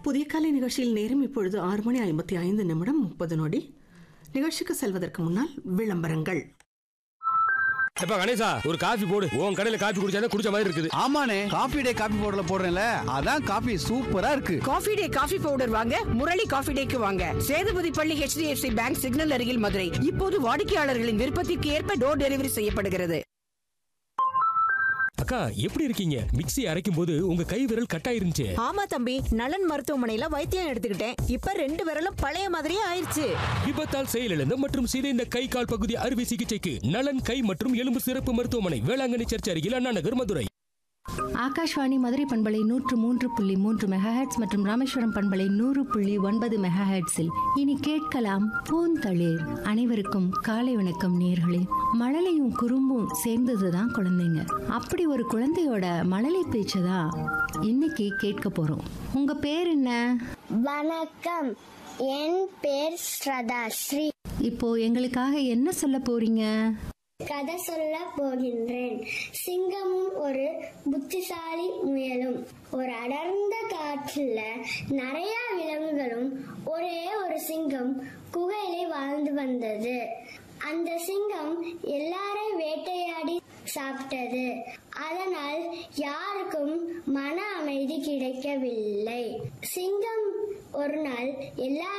புதிய காலை நிகழ்ச்சியில் நேரம் இப்பொழுது ஆறு மணி ஐம்பத்தி ஐந்து நிமிடம் முப்பது நொடி நிகழ்ச்சிக்கு செல்வதற்கு முன்னால் விளம்பரங்கள் எப்ப கணேசா ஒரு காஃபி போடு உன் கடையில காஃபி குடிச்சாதான் குடிச்ச மாதிரி இருக்குது ஆமாண்ணே காபி டே காபி பவுடர்ல போடுறேன்ல அதான் காபி சூப்பரா இருக்கு காஃபி டே காஃபி பவுடர் வாங்க முரளி காஃபி டேக்கு வாங்க சேதுபதி பள்ளி HDFC பேங்க் சிக்னல் அருகில் மதுரை இப்போது வாடிக்கையாளர்களின் விருப்பத்திற்கு ஏற்ப டோர் டெலிவரி செய்யப்படுகிறது அக்கா எப்படி இருக்கீங்க மிக்ஸி அரைக்கும் போது உங்க கை விரல் கட்டாயிருந்துச்சு ஆமா தம்பி நலன் மருத்துவமனையில வைத்தியம் எடுத்துக்கிட்டேன் இப்ப ரெண்டு விரலும் பழைய மாதிரியே ஆயிருச்சு விபத்தால் செயலிழந்த மற்றும் சிதைந்த கை கால் பகுதி அறுவை சிகிச்சைக்கு நலன் கை மற்றும் எலும்பு சிறப்பு மருத்துவமனை வேளாங்கண்ணி சர்ச் அருகில் அண்ணா நகர் மதுரை ஆகாஷ்வாணி மதுரை பண்பலை நூற்று மூன்று புள்ளி மூன்று மெகாஹெட்ஸ் மற்றும் ராமேஸ்வரம் பண்பலை நூறு புள்ளி ஒன்பது மெகாஹெட்ஸில் இனி கேட்கலாம் பூந்தளிர் அனைவருக்கும் காலை வணக்கம் நேர்களே மழலையும் குறும்பும் சேர்ந்ததுதான் குழந்தைங்க அப்படி ஒரு குழந்தையோட மழலை பேச்சு தான் இன்னைக்கு கேட்க போறோம் உங்க பேர் என்ன வணக்கம் என் பேர் ஸ்ரதா ஸ்ரீ இப்போ எங்களுக்காக என்ன சொல்ல போறீங்க கதை சொல்ல போகின்றேன் சிங்கமும் ஒரு புத்திசாலி முயலும் ஒரு அடர்ந்த காட்டுல நிறைய விலங்குகளும் ஒரே ஒரு சிங்கம் குகையிலே வாழ்ந்து வந்தது அந்த சிங்கம் எல்லாரையும் வேட்டையாடி சாப்பிட்டது அதனால் யாருக்கும் மன அமைதி கிடைக்கவில்லை சிங்கம் ஒரு நாள் எல்லா